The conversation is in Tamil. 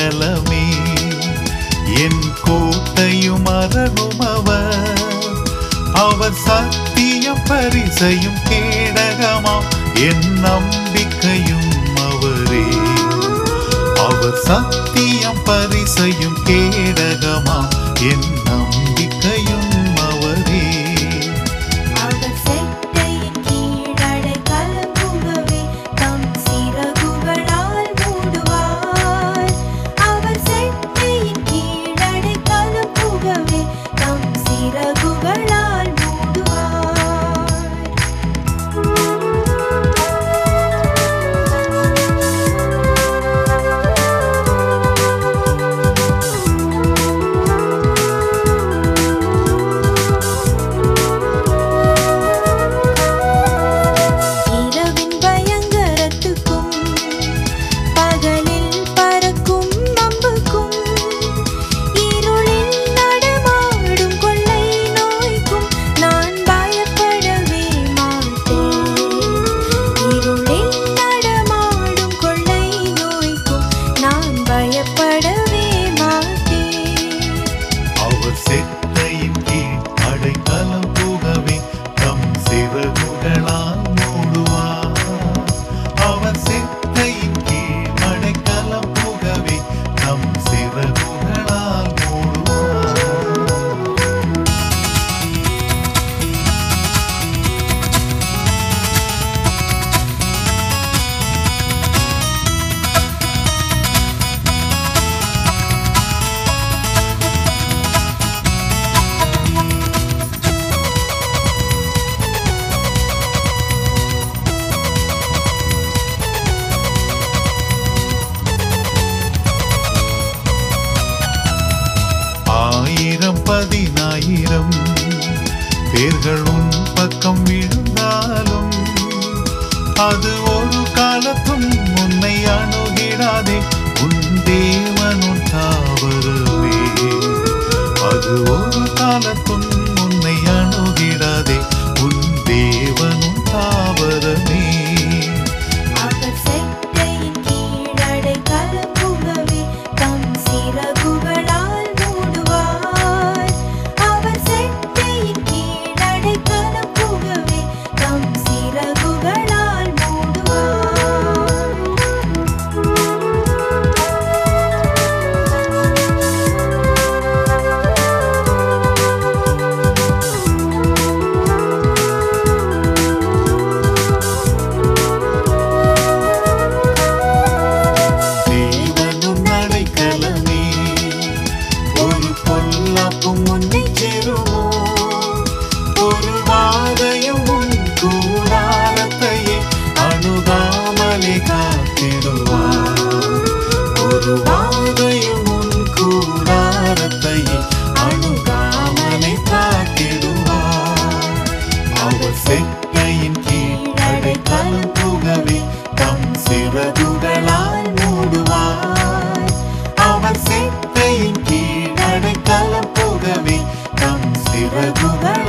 அடைக்கலமே என் கோட்டையும் அரணும் அவர் அவர் சத்தியம் பரிசையும் கேடகமாம் என் நம்பிக்கையும் அவரே அவர் சத்தியம் பரிசையும் கேடகமாம் என் நம்பிக்கையும் அவரே அவர் செட்டையின் கீழ் அடைக்கலம் புகவே தம் சிறகுகளால் மூடுவார் அவர் செட்டையின் கீழ் அடைக்கலம் புகவே தம் சிறகுகளால் இரவின் பயங்கரத்துக்கும் பகலில் பறக்கும் அம்புக்கும் இருளில் நடமாடும் கொள்ளை நோய்க்கும் நான் பயப்படவே மாட்டேன் இருளில் நடமாடும் கொள்ளை நோய்க்கும் நான் பயப்படவே மாட்டேன் அவர் செட்டையின் கீழ் அடைக்கலம் புகவே தம் சிறகுகளால் மூடுவார் அவர் செட்டையின் கீழ் அடைக்கலம் புகவே தம் சிறகுகளால் மூடுவார் ஆயிரம் பதினாயிரம் பேர்கள் உன் பக்கம் விழுந்தாலும் அது ஒரு காலத்தும் உன்னை அணுகிடாதே உன் தேவனும் தாவரமே அது ஒரு காலத்தும் உன்னை அணுகிடாதே உன் தேவனும் தாவரமே அவர் செட்டையின் கீழ் அடைக்கலம் புகவே தம் சிறகுகளால் மூடுவார் அவர் செட்டையின் கீழ் அடைக்கலம் புகவே தம் சிறகுகளால் தேவனும் அடைக்கலமே ஒரு பொல்லாப்பும் உன்னை சேருமோ ஒரு வாதையும் உன் கூடாரத்தையே அணுகாமலே காத்திடுவார் ஒரு வாதையும் உன் கூடாரத்தையே அணுகாமலே காத்திடுவார் அவர் செட்டையின் கீழ் அடைக்கலம் புகவே தம் சிறகுகளால் மூடுவார் அவர் செட்டையின் கீழ் அடைக்கலம் புகவே தம் சிறகுகளால்